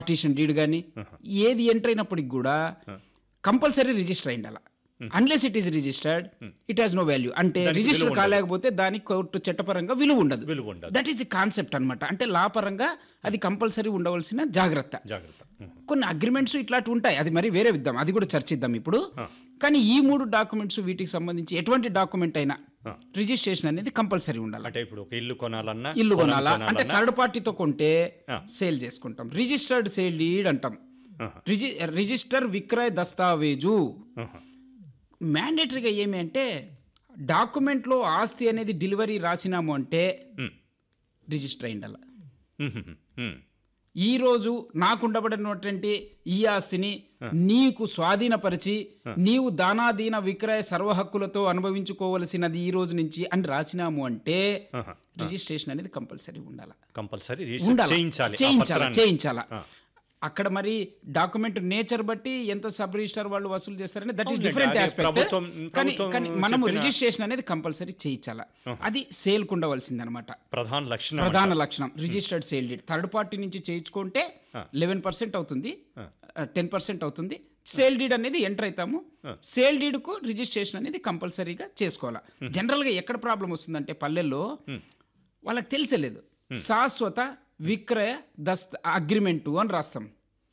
Partition deed కానీ ఏది enter అయినప్పటికి కూడా కంపల్సరీ రిజిస్టర్ అయి ఉండాలి unless it is registered it has no value అంటే దానికి రిజిస్టర్ విలువ కాలేకపోతే దానికి కోర్టు చట్టపరంగా విలువ ఉండదు విలువ ఉండదు. దట్ ఈస్ ది కాన్సెప్ట్ అన్నమాట అంటే లా పరంగా అది కంపల్సరీ ఉండవలసిన జాగ్రత్త జాగ్రత్త ఉమ్. కొన్ని అగ్రిమెంట్స్ ఇట్లాంటి ఉంటాయి అది మరి వేరే విద్దాం అది కూడా చర్చిద్దాం ఇప్పుడు కానీ ఈ మూడు డాక్యుమెంట్స్ వీటికి సంబంధించి ఎటువంటి డాక్యుమెంట్ అయినా రిజిస్ట్రేషన్ అనేది కంపల్సరీ ఉండాలి అంటే ఇప్పుడు ఒక ఇల్లు కొనాలన్నా ఇల్లు పొలం కొనాలా అంటే కొనాలన్నా, థర్డ్ పార్టీతో కొంటే ఆ. సేల్ చేసుకుంటాం రిజిస్టర్డ్ సేల్ డీడ్ అంటాం ఆహా. రిజి రిజిస్టర్ విక్రయ దస్తావేజు ఆహా. మ్యాండేటరీగా ఏమి అంటే డాక్యుమెంట్లో ఆస్తి అనేది డెలివరీ రాసినాము అంటే ఉమ్. రిజిస్టర్ అయి ఉండాలి ఉమ్, ఉమ్, ఉమ్. ఈ రోజు నాకు ఉండబడినటువంటి ఈ ఆస్తిని నీకు స్వాధీనపరిచి నీవు దానాదీన విక్రయ సర్వ హక్కులతో అనుభవించుకోవలసినది ఈ రోజు నుంచి అని రాసినాము అంటే ఆహా. రిజిస్ట్రేషన్ అనేది కంపల్సరీ ఉండాలి కంపల్సరీ రిజిస్టర్ ఉండాలి చేయించాలి ఆ చేయించాలి పత్రాన్ని. చేయించాలా ఆ. అక్కడ మరి డాక్యుమెంట్ నేచర్ బట్టి ఎంత సబ్ రిజిస్టర్ వాళ్ళు వసూలు చేస్తారని దట్ ఈస్ అవునులేండి, డిఫరెంట్ అదే ఆస్పెక్ట్ ప్రభుత్వం- కానీ ప్రభుత్వం కానీ మనము చెప్పిన- రిజిస్ట్రేషన్ అనేది కంపల్సరీ చేయించాలా అది సేల్ ఉండవలసింది అనమాట ప్రధాన లక్షణం ప్రధాన లక్షణం registered sale deed third party నుంచి చేయించుకుంటే లెవెన్ పర్సెంట్ అవుతుంది టెన్ పర్సెంట్ అవుతుంది సేల్ డీడ్ అనేది ఎంటర్ అవుతాము సేల్ డీడ్కు రిజిస్ట్రేషన్ అనేది కంపల్సరీగా చేసుకోవాలి జనరల్గా ఎక్కడ ప్రాబ్లం వస్తుందంటే పల్లెల్లో వాళ్ళకి తెలిసలేదు శాశ్వత విక్రయ దస్త అగ్రిమెంటు అని రాస్తాం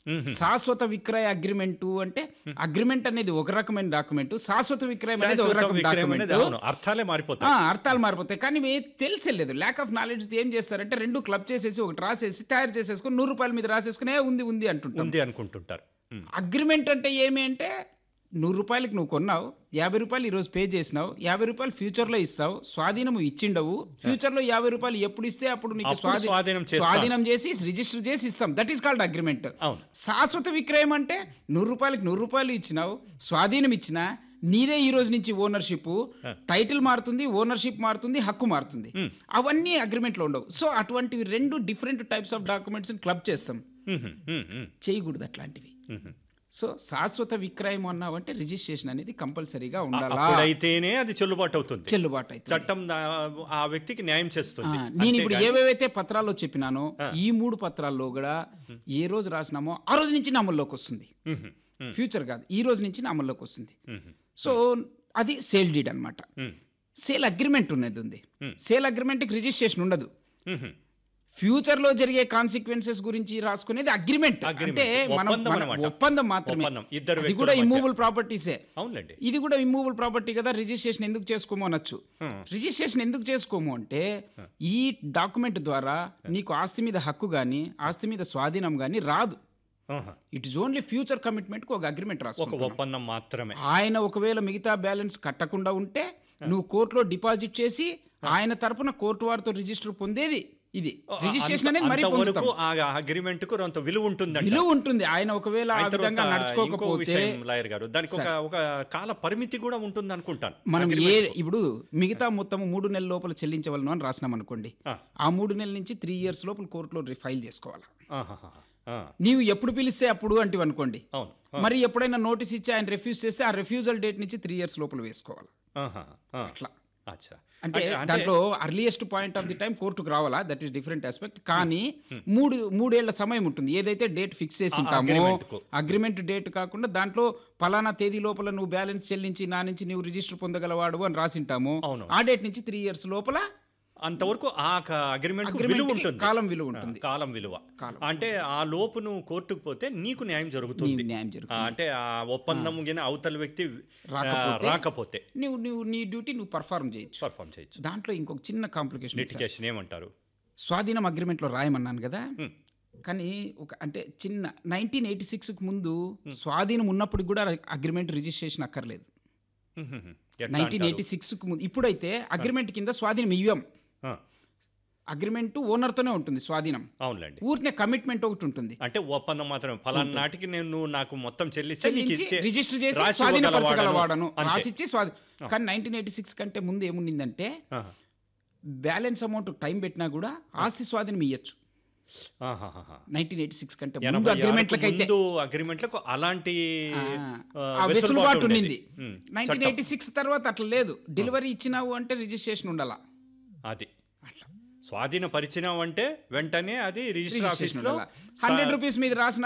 శాశ్వత విక్రయ అగ్రిమెంటు అంటే అగ్రిమెంట్ అనేది ఒక రకమైన డాక్యుమెంట్ శాశ్వత విక్రయం అనేది ఒక శాశ్వత రకం విక్రయం అనేది డాక్యుమెంట్ అవును, అర్థాలే మారిపోతాయి ఆ, అర్థాలు మారిపోతాయి కానీ మీ తెలిసలేదు ల్యాక్ ఆఫ్ నాలెడ్జ్ ఏం చేస్తారంటే రెండు క్లబ్ చేసేసి ఒకటి రాసేసి తయారు చేసేసుకుని నూరు రూపాయల మీద రాసేసుకుని "ఏ, ఉంది ఉంది అంటుంటాం ఉంది అనుకుంటుంటారు ఉమ్. అగ్రిమెంట్ అంటే ఏమి అంటే నూరు రూపాయలకి నువ్వు కొన్నావు యాభై రూపాయలు ఈరోజు పే చేసినావు యాభై రూపాయలు ఫ్యూచర్లో ఇస్తావు స్వాధీనము ఇచ్చిండవు ఫ్యూచర్లో యాభై రూపాయలు ఎప్పుడు ఇస్తే అప్పుడు నీకు అప్పుడు స్వాధీ- స్వాధీనం చేస్తాం. స్వాధీనం చేసి రిజిస్టర్ చేసి ఇస్తాం దట్ ఈస్ కాల్డ్ అగ్రిమెంట్ అవును. శాశ్వత విక్రయం అంటే నూరు రూపాయలకి నూరు రూపాయలు ఇచ్చినావు స్వాధీనం ఇచ్చినా నీదే ఈ రోజు నుంచి ఓనర్షిప్ టైటిల్ మారుతుంది ఓనర్షిప్ మారుతుంది హక్కు మారుతుంది అవన్నీ అగ్రిమెంట్లో ఉండవు సో అటువంటివి రెండు different types of documents club చేస్తాం ఉమ్, ఉమ్, ఉమ్, చేయకూడదు అట్లాంటివి ఉమ్. సో శాశ్వత విక్రయం అన్నావంటే రిజిస్ట్రేషన్ అనేది కంపల్సరీగా ఉండాలా అప్పుడైతేనే అది చెల్లుబాటు అవుతుంది చెల్లుబాటు అవుతుంది చట్టం దా- ఆ వ్యక్తికి న్యాయం ఆ, చేస్తుంది నేను ఇప్పుడు ఏవేవైతే పత్రాల్లో చెప్పినానో ఈ మూడు పత్రాల్లో కూడా ఏ రోజు రాసినామో ఆ రోజు నుంచి నా అమల్లోకి వస్తుంది ఉమ్, ఫ్యూచర్ కాదు ఈ రోజు నుంచి నా అమల్లోకి వస్తుంది ఉమ్, సో అది సేల్ డీడ్ అనమాట ఉమ్, సేల్ అగ్రిమెంట్ ఉన్నది ఉంది సేల్ అగ్రిమెంట్కి రిజిస్ట్రేషన్ ఉండదు ఉమ్. ఫ్యూచర్ లో జరిగే కాన్సిక్వెన్సెస్ గురించి రాసుకునేది అగ్రిమెంట్ Agreement. అంటే మనం ఒప్పందం మన- అన్నమాట. ఒప్పందం మాత్రమే ఒప్పందం. ఇద్దరు అది వ్యక్తుల కూడా మధ్య. ఇమ్మూవబుల్ ప్రాపర్టీసే అవునులేండి ఇది కూడా ఇమ్మూవబుల్ ప్రాపర్టీ కదా రిజిస్ట్రేషన్ ఎందుకు చేసుకోము అనొచ్చు రిజిస్ట్రేషన్ ఎందుకు చేసుకోము అంటే ఈ డాక్యుమెంట్ ద్వారా నీకు ఆస్తి మీద హక్కు కానీ ఆస్తి మీద స్వాధీనం కానీ రాదు ఆహా. ఇట్ ఇస్ ఓన్లీ ఫ్యూచర్ కమిట్మెంట్కి ఒక అగ్రిమెంట్ ఒక రాసుకో ఒప్పందం మాత్రమే ఆయన ఒకవేళ మిగతా బ్యాలెన్స్ కట్టకుండా ఉంటే నువ్వు కోర్టులో డిపాజిట్ చేసి ఆయన తరపున కోర్టు వారితో రిజిస్టర్ పొందేది ఇది రిజిస్ట్రేషన్ అనేది మరీ పొందుతాం అంతవరకు ఆ అగ్రిమెంట్ కు కొంత విలువ ఉంటుందంట విలువ ఉంటుంది ఆయన ఒకవేళ ఆ ఆయన తర్వాత విధంగా ఇంకో నడుచుకోకపోతే విషయం లాయర్ గారు దానికి ఒక ఒక కాల పరిమితి కూడా ఉంటుంది అనుకుంటాను మనం ఏ ఇప్పుడు మిగతా మొత్తం మూడు నెలల లోపల చెల్లించవలను అని రాసినాం అనుకోండి ఆ. ఆ మూడు నెలల నుంచి త్రీ ఇయర్స్ లోపల కోర్టులో ఫైల్ చేసుకోవాలి ఆహాహా. ఆ, నీవు ఎప్పుడు పిలిస్తే అప్పుడు అంటే అనుకోండి అవును మరి ఎప్పుడైనా నోటీస్ ఇచ్చి ఆయన రిఫ్యూజ్ చేస్తే ఆ రిఫ్యూజల్ డేట్ నుంచి త్రీ ఇయర్స్ లోపల వేసుకోవాలి ఆహా. ఆ. అట్లా అచ్చా అంటే దాంట్లో earliest point of the time కోర్టుకు రావాలా దట్ ఈస్ డిఫరెంట్ ఆస్పెక్ట్ కానీ మూడు మూడేళ్ల సమయం ఉంటుంది ఏదైతే డేట్ ఫిక్స్ చేసి ఉంటామో agreement కు. అగ్రిమెంట్ డేట్ కాకుండా దాంట్లో పలానా తేదీ లోపల నువ్వు బ్యాలెన్స్ చెల్లించి నా నుంచి నువ్వు రిజిస్టర్ పొందగలవాడు అని రాసింటాము అవును. ఆ డేట్ నుంచి త్రీ ఇయర్స్ లోపల అంతవరకు ఆ అగ్రిమెంట్ Agreement విలువ కి ఉంటుంది కాలం విలువ ఉంటుంది కాలం విలువ కాలం. అంటే ఆ లోపు నువ్వు కోర్టుకు పోతే నీకు న్యాయం జరుగుతుంది నీకు న్యాయం జరుగుతుంది. ఆ, అంటే ఆ ఒప్పందం గిన అవతల వ్యక్తి ఆ, రాకపోతే? రాకపోతే నువ్వు నువ్వు నీ డ్యూటీ నువ్వు పర్ఫార్మ్ చేయొచ్చు పర్ఫామ్ చేయొచ్చు దాంట్లో ఇంకొక చిన్న కాంప్లికేషన్ లిటిగేషన్ ఏమంటారు స్వాధీనం అగ్రిమెంట్లో రాయమన్నాను కదా కానీ ఒక అంటే చిన్న నైన్టీన్ ఎయిటీ సిక్స్కి ముందు స్వాధీనం ఉన్నప్పుడు కూడా అగ్రిమెంట్ రిజిస్ట్రేషన్ అక్కర్లేదు హ్మ్, హ్మ్, హ్మ్. ఎట్లా నైన్టీన్ అంటారు? ఎయిటీ సిక్స్కి ముందు ఇప్పుడైతే అగ్రిమెంట్ కింద స్వాధీనం ఇవ్వం ఆ, అగ్రిమెంట్ ఓనర్తోనే ఉంటుంది స్వాధీనం అవునులేండి ఊరినే కమిట్మెంట్ ఒకటి ఉంటుంది అంటే ఒప్పందం మాత్రమే ఫలానా నాటికి నేను నువ్వు నాకు మొత్తం చెల్లిస్తే నీకు చెల్లించి ఇచ్చే రిజిస్టర్ చేసి రాసి స్వాధీనపరచగలవాడను ఇవ్వగలవాడను. అంతే. రాసిచ్చి స్వాధీ కానీ నైన్టీన్ ఎయిటీ సిక్స్ కంటే ముందు ఏముండిందంటే ఆహా. బ్యాలెన్స్ అమౌంట్ టైం పెట్టినా కూడా ఆస్తి స్వాధీనం ఇవ్వచ్చు ఆహాహాహా. నైన్టీన్ ఎయిటీ సిక్స్ కంటే ముందు ఎనభై ఆరుకు అగ్రిమెంట్లకైతే ముందు అగ్రిమెంట్లకు అలాంటి ఆ, ఆ, ఆ వెసులుబాటు వెసులుబాటు ఉండింది ఉమ్, నైన్టీన్ చట్టం. ఎయిటీ సిక్స్ తర్వాత అట్లా లేదు డెలివరీ ఇచ్చినావు అంటే రిజిస్ట్రేషన్ ఉండాలా అది అట్లా స్వాధీన పరిచయం అంటే వెంటనే అది రిజిస్టర్ ఆఫీస్ లో హండ్రెడ్ రూపీస్ మీద రాసిన